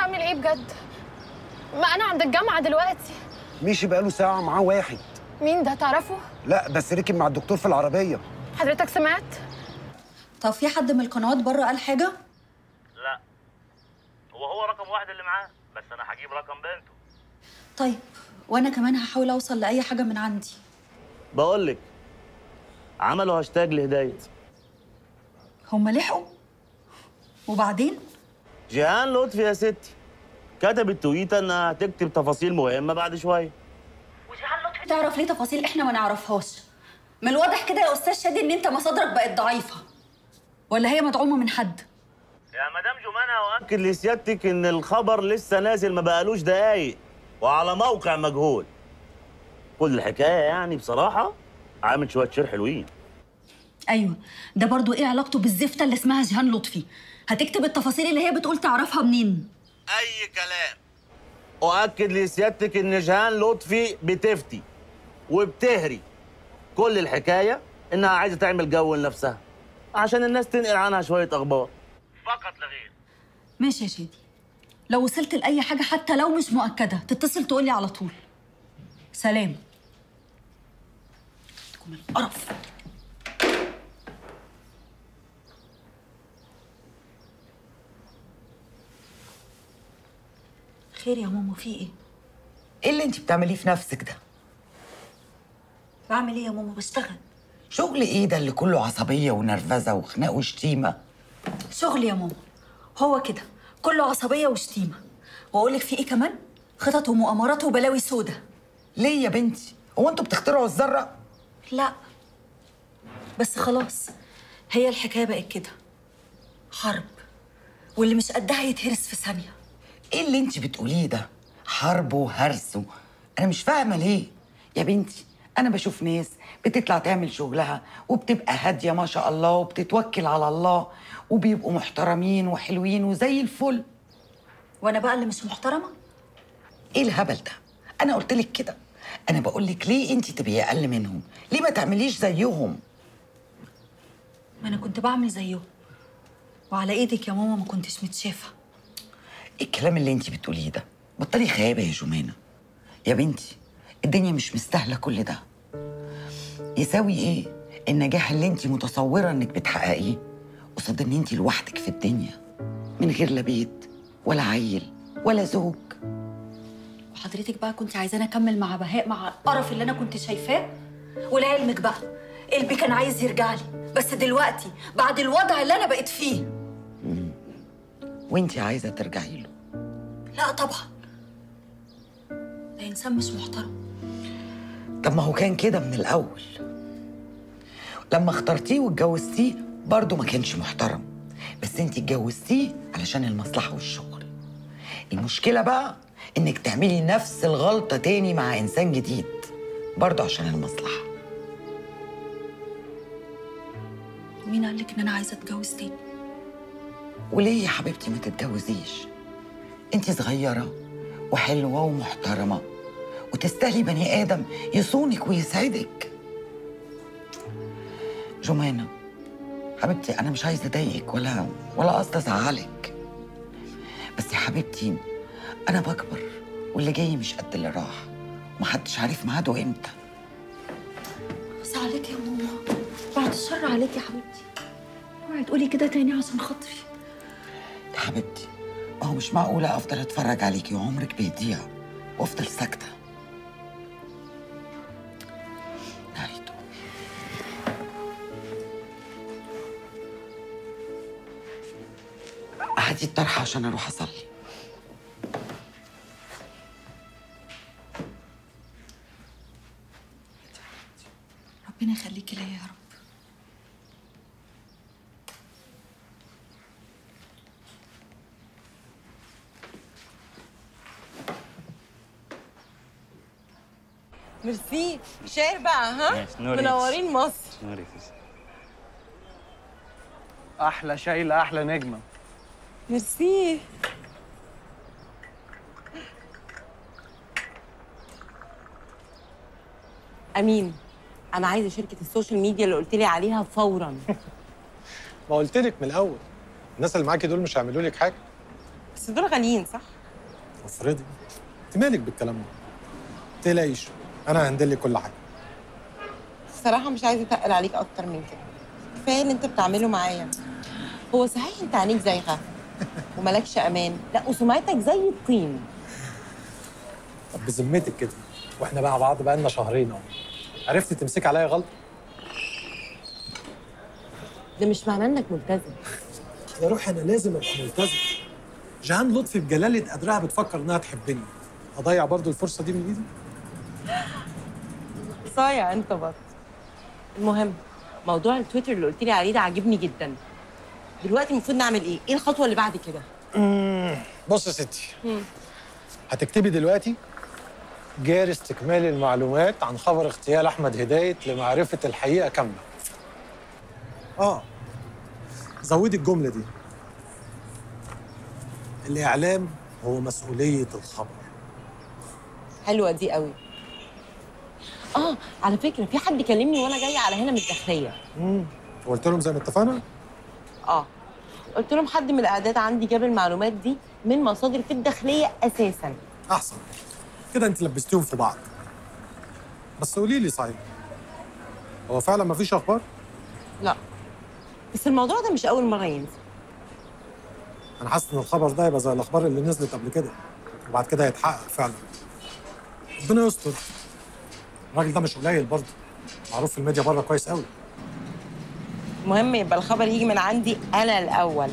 اعمل ايه بجد ما انا عند الجامعه دلوقتي مشي بقاله ساعة معاه واحد مين ده تعرفه لا بس ركب مع الدكتور في العربية حضرتك سمعت طب في حد من القنوات بره قال حاجه لا هو هو رقم واحد اللي معاه بس انا هجيب رقم بنته طيب وانا كمان هحاول اوصل لاي حاجه من عندي بقول لك عملوا هاشتاج لهدايه هما لحقوا وبعدين جيهان لطفي يا ستي كتبت تويته انها هتكتب تفاصيل مهمه بعد شويه تعرف ليه تفاصيل احنا ما نعرفهاش من الواضح كده يا استاذ شادي ان انت مصادرك بقت ضعيفه ولا هي مدعومه من حد يا مدام جمانة أؤكد لسيادتك إن الخبر لسه نازل ما بقالوش دقايق وعلى موقع مجهول. كل الحكاية يعني بصراحة عامل شوية شير حلوين. ايوه ده برضو ايه علاقته بالزفته اللي اسمها جيهان لطفي هتكتب التفاصيل اللي هي بتقول تعرفها منين أي كلام. أؤكد لسيادتك إن جيهان لطفي بتفتي وبتهري. كل الحكاية إنها عايزة تعمل جو لنفسها عشان الناس تنقل عنها شوية أخبار. فقط لا غير. ماشي يا شادي لو وصلت لاي حاجه حتى لو مش مؤكده تتصل تقولي على طول سلام تكون القرف خير يا ماما في ايه ايه اللي انت بتعمليه في نفسك ده بعمل ايه يا ماما بشتغل شغل ايه ده اللي كله عصبيه ونرفزه وخناق وشتيمه شغل يا ماما هو كده كله عصبيه وشتيمه واقول لك في ايه كمان خطط ومؤامرات وبلاوي سودا ليه يا بنتي هو انتوا بتخترعوا الذره لا بس خلاص هي الحكايه بقت كده حرب واللي مش قدها يتهرس في ثانيه ايه اللي انت بتقوليه ده حرب وهرس و- انا مش فاهمه ليه يا بنتي انا بشوف ناس بتطلع تعمل شغلها وبتبقى هاديه ما شاء الله وبتتوكل على الله وبيبقوا محترمين وحلوين وزي الفل وانا بقى اللي مش محترمه ايه الهبل ده انا قلت لك كده انا بقول لك ليه انت تبقي اقل منهم ليه ما تعمليش زيهم ما انا كنت بعمل زيهم وعلى ايدك يا ماما ما كنتش متشافه ايه الكلام اللي انت بتقوليه ده بطلي خيابه يا جمانه يا بنتي الدنيا مش مستاهله كل ده يساوي ايه النجاح اللي انت متصوره انك بتحققيه قصاد ان انت لوحدك في الدنيا من غير لا بيت ولا عيل ولا زوج وحضرتك بقى كنت عايزاني اكمل مع بهاء مع القرف اللي انا كنت شايفاه ولعلمك بقى قلبي كان عايز يرجع لي بس دلوقتي بعد الوضع اللي انا بقيت فيه وانت عايزه ترجعي له لا طبعا ده انسان مش محترم طب ما هو كان كده من الاول لما اخترتيه واتجوزتيه برضه ما كانش محترم بس انت اتجوزتيه علشان المصلحه والشغل المشكله بقى انك تعملي نفس الغلطه تاني مع انسان جديد برضه عشان المصلحه مين قال لك ان انا عايزه اتجوز تاني وليه يا حبيبتي ما تتجوزيش انت صغيره وحلوه ومحترمه وتستاهلي بني ادم يصونك ويسعدك جمانه حبيبتي انا مش عايزه اضايقك ولا ولا قصدي ازعلك بس يا حبيبتي انا بكبر واللي جاي مش قد اللي راح ومحدش عارف ميعاده امتى بس عليك يا ماما بعد الشر عليك يا حبيبتي اوعي تقولي كده تاني عشان خاطري يا حبيبتي ما هو مش معقوله افضل اتفرج عليكي وعمرك بيضيع وافضل ساكته نهايته هاتي الطرحه عشان اروح اصلي ربنا يخليكي ليا يا رب ميرسي شير بقى ها ماشي، نوريك. منورين مصر احلى شايله احلى نجمه ميرسي امين انا عايزه شركه السوشيال ميديا اللي قلت لي عليها فورا ما قلت لك من الاول الناس اللي معاكي دول مش هيعملوا لك حاجه بس دول غاليين صح؟ افرضي انت مالك بالكلام ده تلاقيش انا هندل لك كل حاجه الصراحة مش عايزة أتقل عليك أكتر من كده كفاية اللي أنت بتعمله معايا هو صحيح أنت عينيك زايغة وملكش أمان لا وسمعتك زي الطين طب بذمتك كده واحنا بقى مع بعض بقالنا شهرين اهو عرفتي تمسكي عليا غلط ده مش معناه إنك ملتزم يا روحي انا لازم ابقى ملتزم جهان لطفي بجلاله قدرها بتفكر انها تحبني اضيع برضو الفرصه دي من ايدي صايع أنت بط المهم موضوع التويتر اللي قلت لي عليه ده عاجبني جدا دلوقتي المفروض نعمل إيه؟ إيه الخطوة اللي بعد كده؟ بص يا ستي هتكتبي دلوقتي جاري استكمال المعلومات عن خبر اغتيال احمد هدايه لمعرفه الحقيقه كامله اه زودي الجمله دي الاعلام هو مسؤوليه الخبر حلوة دي قوي اه على فكرة في حد كلمني وانا جاية على هنا من الداخلية امم قلت لهم زي ما اتفقنا اه قلت لهم حد من الاعداد عندي جاب المعلومات دي من مصادر في الداخلية اساسا احسن كده انت لبستيهم في بعض بس قولي لي صحيح هو فعلا مفيش اخبار لا بس الموضوع ده مش اول مرة ينزل انا حاسس ان الخبر ده يبقى زي الاخبار اللي نزلت قبل كده وبعد كده هيتحقق فعلا ربنا يستر الراجل ده مش قليل برضه معروف في الميديا بره كويس قوي المهم يبقى الخبر يجي من عندي انا الاول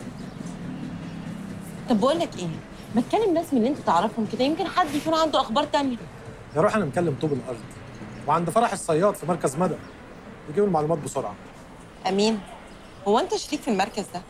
طب بقول لك ايه ما تكلم ناس من اللي انت تعرفهم كده يمكن حد يكون عنده اخبار تانية يا روح انا مكلم طوب الارض وعند فرح الصياد في مركز مدى يجيبوا المعلومات بسرعه امين هو انت شريك في المركز ده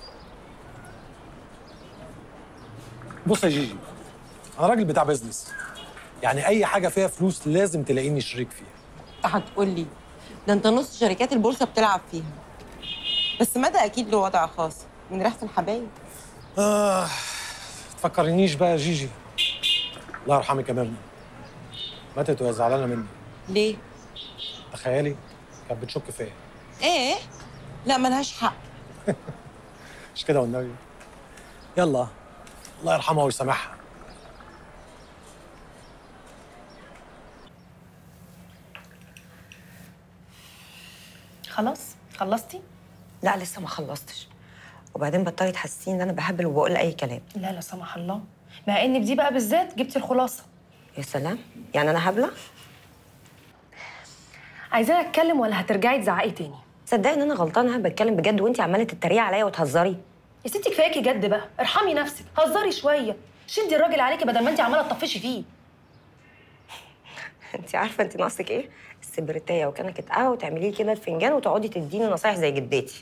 بص يا جيجي انا راجل بتاع بيزنس يعني اي حاجه فيها فلوس لازم تلاقيني شريك فيها هتقول لي ده انت نص شركات البورصه بتلعب فيها بس مدى اكيد له وضع خاص من ريحه الحبايب آه تفكرنيش بقى يا جيجي الله يرحمك يا مرني ماتت وهي زعلانه مني ليه تخيلي كانت بتشك فيا ايه لا ملهاش حق مش كده والنبي يلا الله يرحمها ويسامحها خلاص خلصتي لا لسه ما خلصتش وبعدين بطلي تحسسيني ان انا بهبل وبقول اي كلام لا لا سمح الله مع ان بدي بقى بالذات جبتي الخلاصه يا سلام يعني انا هبله عايزانا اتكلم ولا هترجعي تزعقي تاني تصدقي ان انا غلطانه انا بتكلم بجد وانت عماله تتريقي عليا وتهزري يا ستي كفاياكي جد بقى ارحمي نفسك هزري شويه شدي الراجل عليكي بدل ما انت عماله تطفشي فيه انت عارفه انت ناقصك ايه السبرتايه وكنكه قهوه وتعملي لي كده الفنجان وتقعدي تديني نصايح زي جدتي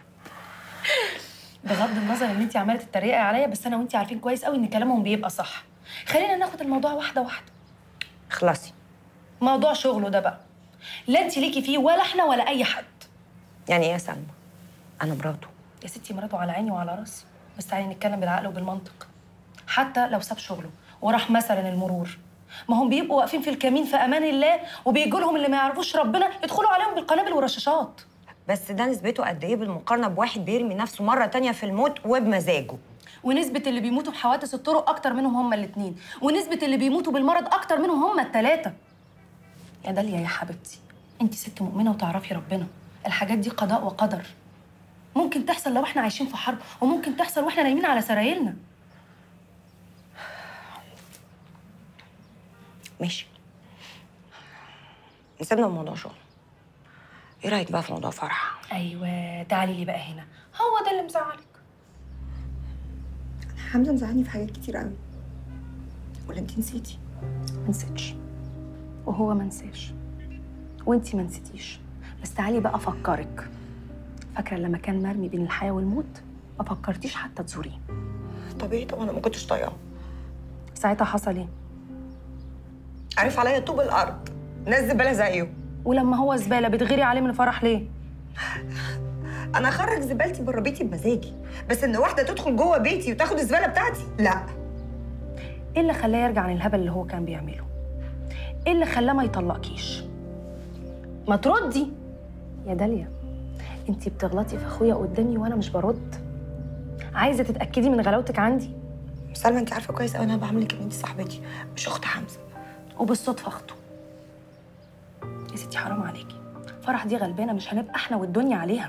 بغض النظر ان انت عماله تتريقي عليا بس انا وانت عارفين كويس قوي ان كلامهم بيبقى صح خلينا ناخد الموضوع واحده واحده اخلصي موضوع شغله ده بقى لا انت ليكي فيه ولا احنا ولا اي حد يعني ايه يا سلمى انا مراته يا ستي مراته على عيني وعلى راسي بس تعالي نتكلم بالعقل وبالمنطق حتى لو ساب شغله وراح مثلا المرور ما هم بيبقوا واقفين في الكمين في امان الله وبيجوا لهم اللي ما يعرفوش ربنا يدخلوا عليهم بالقنابل والرشاشات بس ده نسبته قد ايه بالمقارنه بواحد بيرمي نفسه مره تانية في الموت وبمزاجه ونسبة اللي بيموتوا بحوادث الطرق أكتر منهم هما الاتنين ونسبة اللي بيموتوا بالمرض أكتر منهم هما التلاتة يا داليا يا حبيبتي أنت ست مؤمنة وتعرفي ربنا الحاجات دي قضاء وقدر ممكن تحصل لو احنا عايشين في حرب وممكن تحصل واحنا نايمين على سرايرنا ماشي نسيبنا من موضوع شغل ايه رايك بقى في موضوع فرح أيوة تعالي لي بقى هنا هو ده اللي مزعلك حمزه مزعلني في حاجات كتير قوي ولا انت نسيتي ما نسيتش وهو ما نساش وانتي ما نسيتيش بس تعالي بقى افكرك فاكره لما كان مرمي بين الحياه والموت ما فكرتيش حتى تزوريه طبيعي طبعا انا ما كنتش طايقاه ساعتها حصل ايه عارف عليا طوب الارض ناس زباله زيه ولما هو زباله بتغيري عليه من الفرح ليه انا اخرج زبالتي بره بيتي بمزاجي بس ان واحده تدخل جوه بيتي وتاخد الزباله بتاعتي لا ايه اللي خلاه يرجع عن الهبل اللي هو كان بيعمله ايه اللي خلاه ما يطلقكيش ما تردي يا داليا انتي بتغلطي في اخويا قدامي وانا مش برد عايزه تتاكدي من غلاوتك عندي سلمى انت عارفه كويس قوي انا بعملك ان انت صاحبتي مش اخت حمزه وبالصدفه اخته يا ستي حرام عليكي فرح دي غلبانه مش هنبقى احنا والدنيا عليها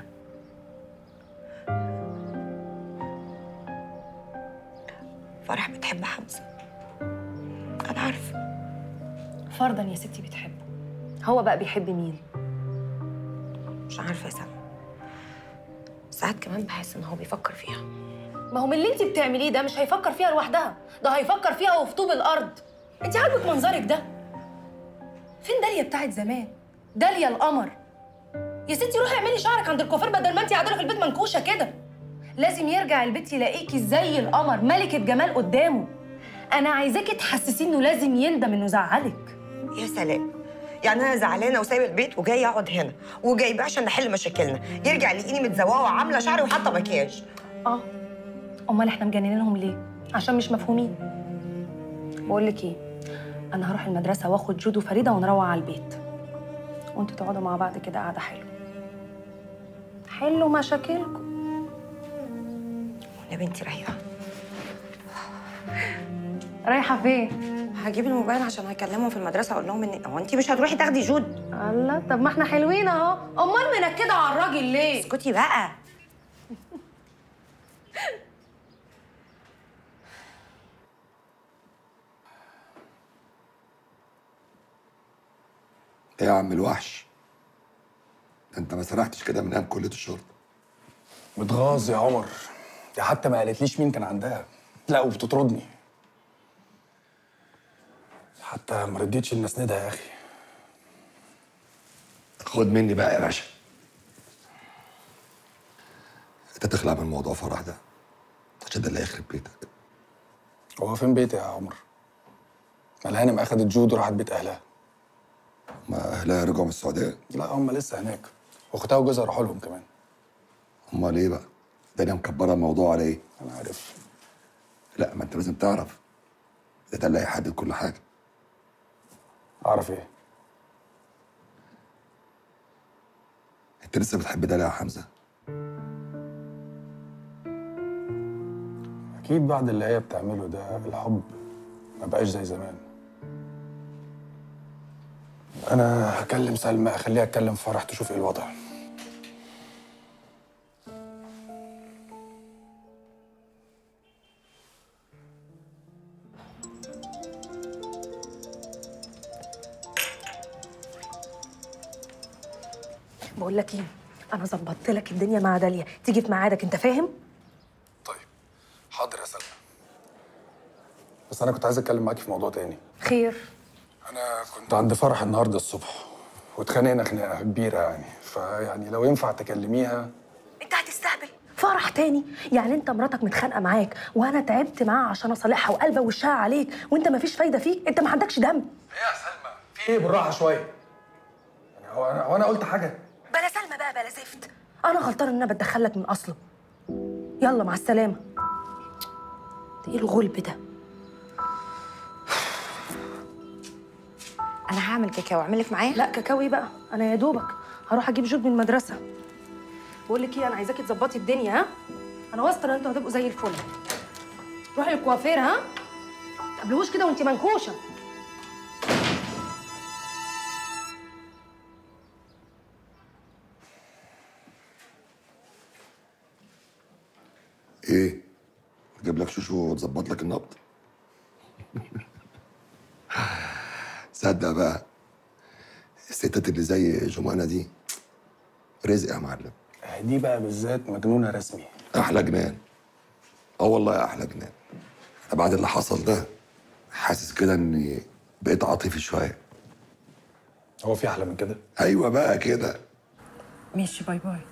فرح بتحب حمزه انا عارفه فرضا يا ستي بتحبه هو بقى بيحب مين مش عارفه يا سلمى ساعات كمان بحس ان هو بيفكر فيها ما هو من اللي انت بتعمليه ده مش هيفكر فيها لوحدها ده هيفكر فيها وفي طوب الارض انت عاجبك منظرك ده فين داليا بتاعت زمان داليا القمر يا ستي روحي اعملي شعرك عند الكوافير بدل ما انت قاعده في البيت منكوشه كده لازم يرجع البيت يلاقيكي زي القمر ملكه جمال قدامه انا عايزاكي تحسسيه انه لازم يندم انه زعلك يا سلام يعني انا زعلانه وسايبه البيت وجايه اقعد هنا وجايباه عشان نحل مشاكلنا يرجع يلاقيني متزوقه وعامله شعري وحاطه مكياج اه امال احنا مجننينهم ليه عشان مش مفهومين بقول لك ايه انا هروح المدرسه واخد جود وفريده ونروح على البيت وانتوا تقعدوا مع بعض كده قاعده حلوه حلوا مشاكلكم يا بنتي رايقه رايحه فين هجيب الموبايل عشان هكلمهم في المدرسه اقول لهم ان هو انت مش هتروحي تاخدي جود الله طب ما احنا حلوين اهو امال منكده على الراجل ليه اسكتي بقى ايه يا عم الوحش ده انت ما سرحتش كده من ايام كليه الشرطه متغاظ يا عمر دي حتى ما قالتليش مين كان عندها لا وبتطردني حتى ما رديتش ان اسندها يا اخي خد مني بقى يا باشا انت تخلع من موضوع فرح ده عشان ده اللي هيخرب بيتك هو فين بيتي يا عمر ما الهانم اخدت جود وراحت بيت اهلها ما اهلها رجعوا من السعوديه لا هم لسه هناك واختها وجوزها راحوا لهم كمان امال ايه بقى الدنيا مكبره الموضوع على ايه انا عارف لا ما انت لازم تعرف ده ده اللي هيحدد كل حاجه اعرف ايه انت لسه بتحب ده يا حمزه اكيد بعد اللي هي بتعمله ده الحب ما بقاش زي زمان انا هكلم سلمى اخليها اتكلم فرح تشوف ايه الوضع بقول لك ايه انا ظبطت لك الدنيا مع داليا تيجي في ميعادك انت فاهم حاضر يا سلمى بس انا كنت عايز اتكلم معاكي في موضوع تاني خير انا كنت عند فرح النهارده الصبح واتخانقنا خناقه كبيره يعني فيعني لو ينفع تكلميها انت هتستهبل فرح تاني يعني انت مراتك متخانقه معاك وانا تعبت معاها عشان اصالحها وقلبه وشها عليك وانت مفيش فايده فيك انت ما عندكش دم في ايه بالراحه شويه يعني هو انا هو انا قلت حاجه بلا سلمى بقى بلا زفت انا غلطان ان انا بتدخلك من اصله يلا مع السلامه ده ايه الغلب ده انا هعمل كاكاو اعمل لك معايا لا كاكاو ايه بقى انا يا دوبك هروح اجيب جود من المدرسه بقول لك ايه انا عايزاكي تظبطي الدنيا ها انا واثقه ان انتوا هتبقوا زي الفل روحي للكوافير ها تقابلوش كده وانت منكوشه ايه اجيب لك شوشو وتظبط لك النبض صدق بقى الستات اللي زي جمانة دي رزق يا معلم دي بقى بالذات مجنونه رسمي احلى جنان اه والله احلى جنان انا بعد اللي حصل ده حاسس كده اني بقيت عاطفي شويه هو في احلى من كده ايوه بقى كده ماشي باي باي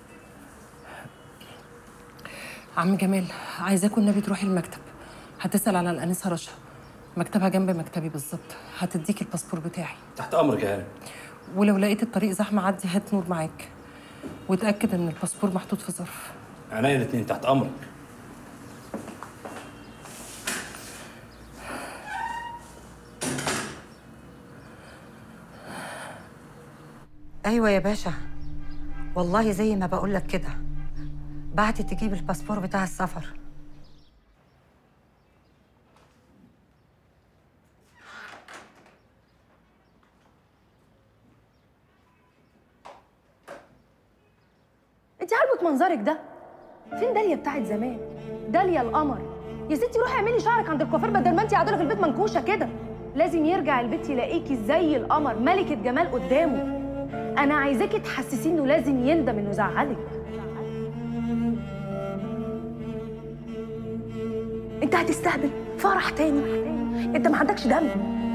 عم جمال عايزاكم النبي تروحي المكتب هتسأل على الأنسة رشا مكتبها جنب مكتبي بالظبط هتديك الباسبور بتاعي تحت امرك يا هانم ولو لقيت الطريق زحمة عدي هات نور معاك وتأكد إن الباسبور محطوط في ظرف عينيا الاثنين تحت امرك ايوه يا باشا والله زي ما بقول لك كده بعتت تجيب الباسبور بتاع السفر انت عاجبك منظرك ده فين داليا بتاعت زمان داليا القمر يا ستي روحي اعملي شعرك عند الكوافير بدل ما انت قاعده في البيت منكوشه كده لازم يرجع البيت يلاقيكي زي القمر ملكه جمال قدامه انا عايزاكي تحسسيه انه لازم يندم انه زعلك انت هتستهبل فرح تاني انت ما عندكش دم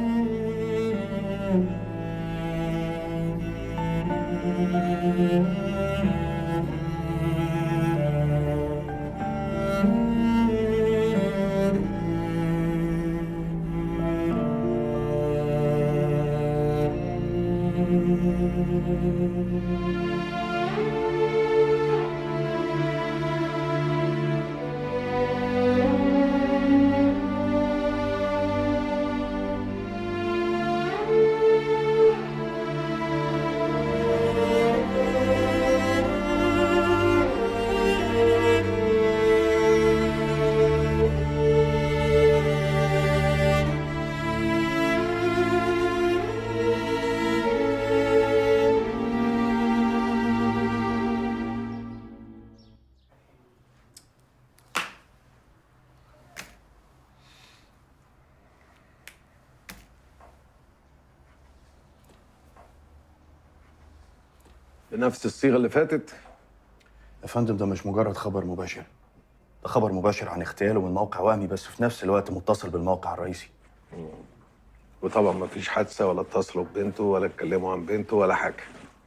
بنفس الصيغه اللي فاتت يا فندم ده مش مجرد خبر مباشر ده خبر مباشر عن اغتياله من موقع وهمي بس في نفس الوقت متصل بالموقع الرئيسي وطبعا ما فيش حادثه ولا اتصلوا ببنته ولا اتكلموا عن بنته ولا حاجه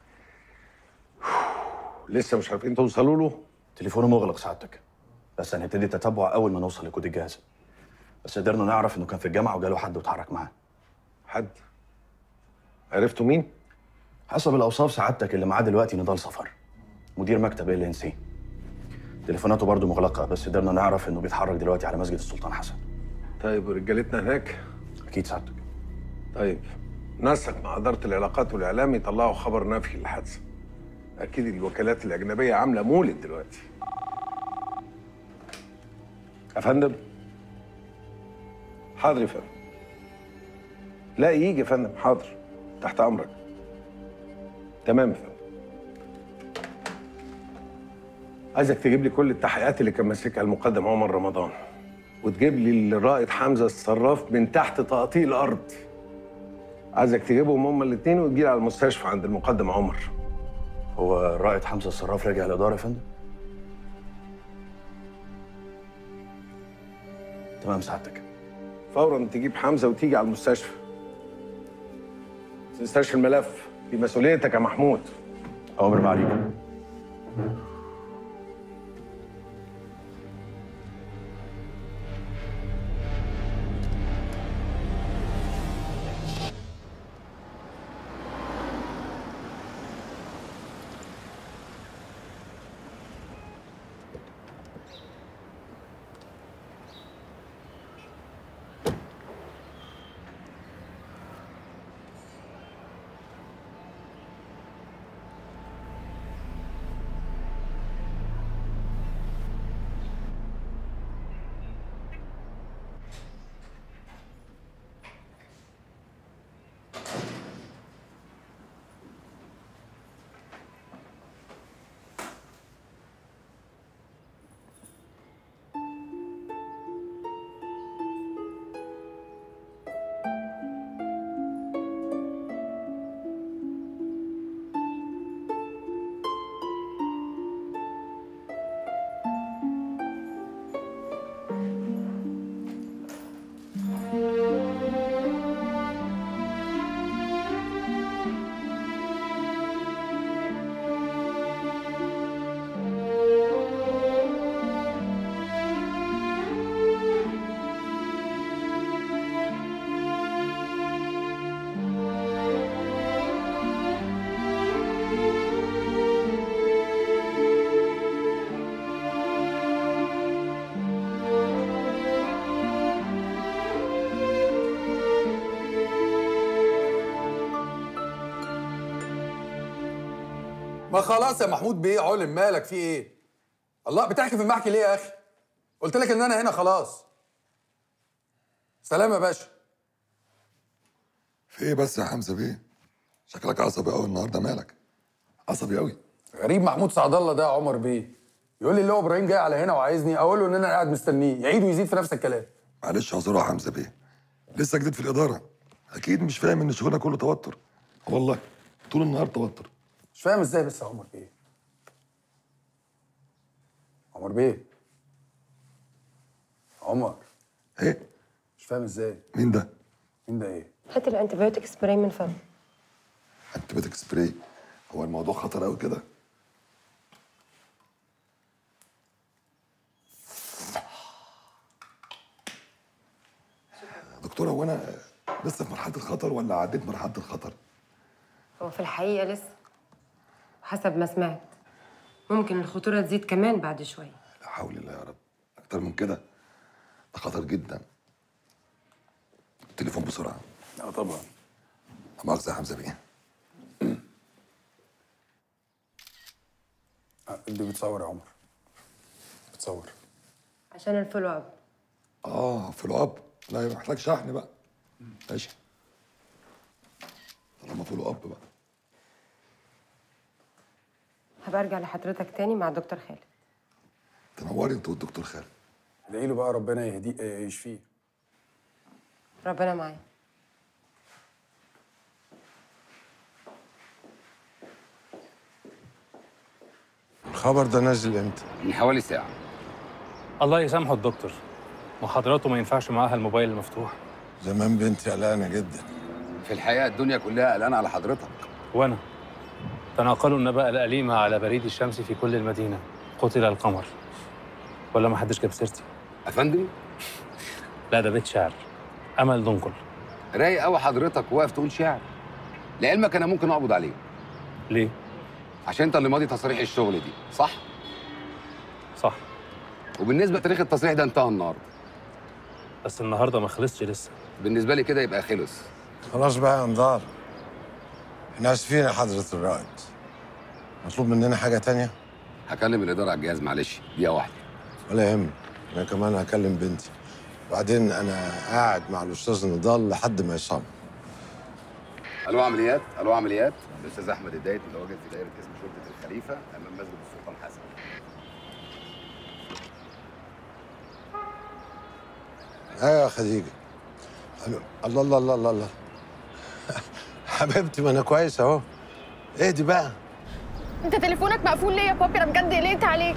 لسه مش عارفين توصلوا له تليفونه مغلق سعادتك بس هنبتدي تتبع اول ما نوصل لكود الجهاز بس قدرنا نعرف انه كان في الجامعه وجاله حد واتحرك معاه حد عرفتوا مين حسب الاوصاف سعادتك اللي معاه دلوقتي نضال سفر مدير مكتب ال ان سي تليفوناته برضه مغلقه بس قدرنا نعرف انه بيتحرك دلوقتي على مسجد السلطان حسن طيب ورجالتنا هناك اكيد سعادتك طيب نسق مع اداره العلاقات والاعلام يطلعوا خبر نفي للحادثه اكيد الوكالات الاجنبيه عامله مولد دلوقتي يا فندم حاضر يا فندم لا يجي يا فندم حاضر تحت امرك تمام يا فندم عايزك تجيب لي كل التحقيقات اللي كان ماسكها المقدم عمر رمضان وتجيب لي الرائد حمزه الصراف من تحت تقطيع الارض عايزك تجيبهم هما الاثنين وتجي على المستشفى عند المقدم عمر هو الرائد حمزه الصراف رجع الاداره يا فندم تمام سعادتك فورا تجيب حمزه وتيجي على المستشفى ما تنساش الملف دي مسؤوليتك يا محمود اوامر معاليك ما خلاص يا محمود بيه علم مالك في ايه؟ الله بتحكي في المحكي ليه يا اخي؟ قلت لك ان انا هنا خلاص سلام يا باشا في ايه بس يا حمزه بيه؟ شكلك عصبي قوي النهارده مالك؟ عصبي قوي غريب محمود سعد الله ده يا عمر بيه يقول لي اللي هو ابراهيم جاي على هنا وعايزني اقول له ان انا قاعد مستنيه يعيد ويزيد في نفس الكلام معلش اعذره يا حمزه بيه لسه جديد في الاداره اكيد مش فاهم ان شغلنا كله توتر والله طول النهار توتر مش فاهم ازاي بس يا عمر بيه عمر بيه عمر ايه مش فاهم ازاي مين ده مين ده ايه هات الانتبيوتيك سبراي من فم انتبيوتيك سبراي هو الموضوع خطر قوي كده دكتوره هو انا لسه في مرحله الخطر ولا عديت مرحله الخطر هو في الحقيقة لسه حسب ما سمعت ممكن الخطورة تزيد كمان بعد شوية لا حول الله يا رب اكتر من كده ده خطر جدا التليفون بسرعه اه طبعا لا مؤاخذه يا حمزه بيه آه، دي بتصور يا عمر بتصور عشان الفولو اب اه فولو اب لا يبقى محتاج شحن بقى ماشي طالما فولو اب بقى هبقى ارجع لحضرتك تاني مع الدكتور خالد تنوري انت والدكتور خالد ادعي له بقى ربنا يهديه آه، يشفيه ربنا معايا الخبر ده نازل امتى؟ من حوالي ساعة الله يسامحه الدكتور محاضراته ما ينفعش معاها الموبايل المفتوح زمان بنتي قلقانه جدا في الحقيقة الدنيا كلها قلقانة على حضرتك وانا تناقلوا النبأ الأليم على بريد الشمس في كل المدينة قتل القمر ولا ما حدش جاب سيرتي أفندم لا ده بيت شعر أمل دنقل رايق قوي حضرتك واقف تقول شعر لعلمك أنا ممكن أقبض عليه ليه؟ عشان أنت اللي ماضي تصريح الشغل دي صح؟ صح وبالنسبة لتاريخ التصريح ده انتهى النهاردة بس النهارده ما خلصش لسه بالنسبة لي كده يبقى خلص خلاص بقى يا انذار احنا اسفين يا حضرة الرائد مطلوب مننا حاجة تانية؟ هكلم الإدارة على الجهاز معلش دقيقة واحدة ولا يهمك انا كمان هكلم بنتي وبعدين انا قاعد مع الاستاذ نضال لحد ما يصاب ألو عمليات ألو عمليات الأستاذ أحمد الدايت متواجد في دائرة اسم شرطة الخليفة أمام مسجد السلطان حسن ايوه يا خديجة ألو- الله الله الله الله الله حبيبتي ما انا كويس اهو اهدي بقى انت تليفونك مقفول ليه يا بابي انا بجد قلقت عليك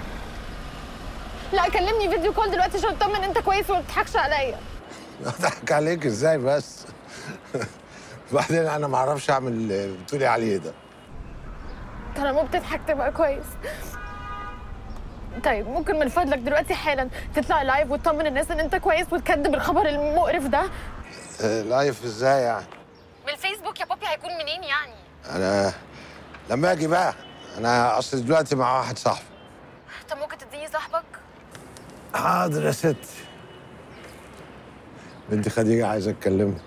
لا كلمني فيديو كول دلوقتي عشان اطمن انت كويس وما بتضحكش عليا اضحك عليك ازاي بس بعدين انا ما اعرفش اعمل اللي بتقولي عليه ده طالما بتضحك تبقى كويس طيب ممكن من فضلك دلوقتي حالا تطلع لايف وتطمن الناس ان انت كويس وتكذب الخبر المقرف ده آه، لايف ازاي يعني من الفيسبوك يا بابي هيكون منين يعني انا لما اجي بقى انا اصل دلوقتي مع واحد صاحبي طب ممكن تديني صاحبك حاضر يا ست بنتي خديجه عايزه اتكلمك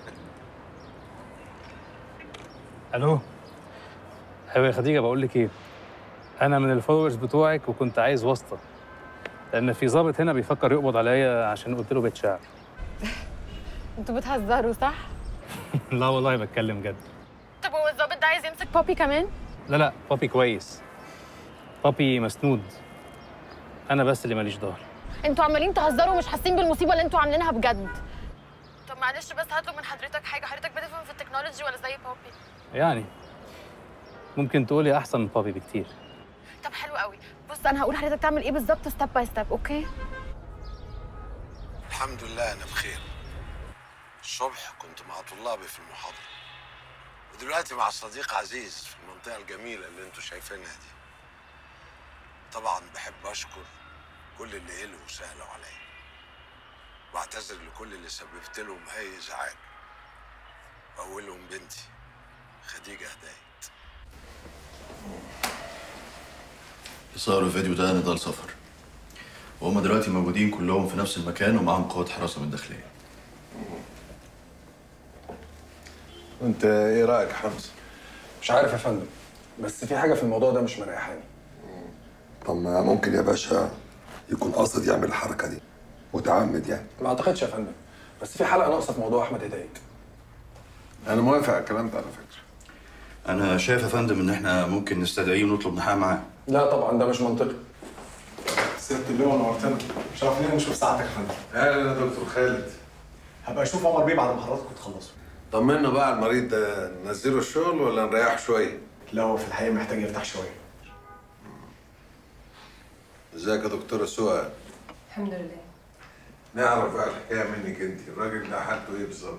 الو ايوه يا خديجه بقول لك ايه انا من الفولورز بتوعك وكنت عايز واسطه لان في ظابط هنا بيفكر يقبض عليا عشان قلت له بيت شعر انتوا بتهزروا صح لا والله بتكلم جد طب هو الظابط ده عايز يمسك بابي كمان لا لا بابي كويس بابي مسنود انا بس اللي ماليش ظهر انتوا عمالين تهزروا ومش حاسين بالمصيبه اللي انتوا عاملينها بجد طب معلش بس هطلب من حضرتك حاجه حضرتك بتفهم في التكنولوجي ولا زي بابي يعني ممكن تقولي احسن من بابي بكتير طب حلو قوي بص انا هقول حضرتك تعمل ايه بالظبط ستيب باي ستيب اوكي الحمد لله انا بخير الصبح كنت مع طلابي في المحاضره ودلوقتي مع صديق عزيز في المنطقه الجميله اللي انتوا شايفينها دي طبعا بحب اشكر كل اللي قلوا وسالوا عليا واعتذر لكل اللي سببت لهم اي ازعاج اولهم بنتي خديجه هدايه صوروا الفيديو ده نضال سفر وهم دلوقتي موجودين كلهم في نفس المكان ومعاهم قوات حراسة من الداخلية وانت ايه رايك يا حمزه؟ مش عارف يا فندم بس في حاجه في الموضوع ده مش مريحاني طب ما ممكن يا باشا يكون قاصد يعمل الحركه دي متعمد يعني ما اعتقدش يا فندم بس في حلقه ناقصه في موضوع احمد هدايه انا موافق على الكلام ده على فكره انا شايف يا فندم ان احنا ممكن نستدعيه ونطلب نحقق معاه لا طبعا ده مش منطقي سيادة اللواء نورتنا مش عارفين نشوف ساعتك يا فندم اهلا يا دكتور خالد هبقى اشوف عمر بيه بعد ما حضراتكم تخلصوا طمنا بقى على المريض ده ننزله الشغل ولا نريحه شويه لا هو في الحقيقه محتاج يرتاح شويه ازيك يا دكتوره سؤال الحمد لله نعرف بقى الحكايه منك انت الراجل ده حالته ايه بالظبط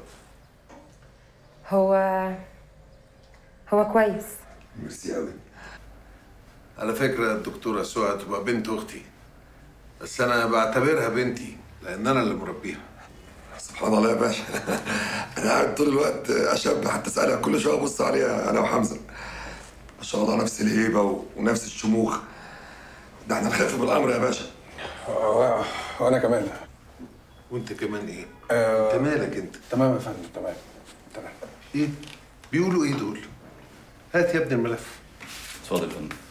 هو هو كويس ميرسي قوي على فكره الدكتوره سؤال تبقى بنت اختي بس انا بعتبرها بنتي لان انا اللي مربيها سبحان الله يا باشا انا قاعد طول الوقت اشبه حتى اسالها كل شويه ابص عليها انا وحمزه ما شاء الله نفس الهيبه و- ونفس الشموخ ده احنا نخاف بالامر يا باشا و- وانا كمان وانت كمان ايه؟ آه انت مالك انت؟ تمام يا فندم تمام تمام ايه؟ بيقولوا ايه دول؟ هات يا ابني الملف اتفضل يا فندم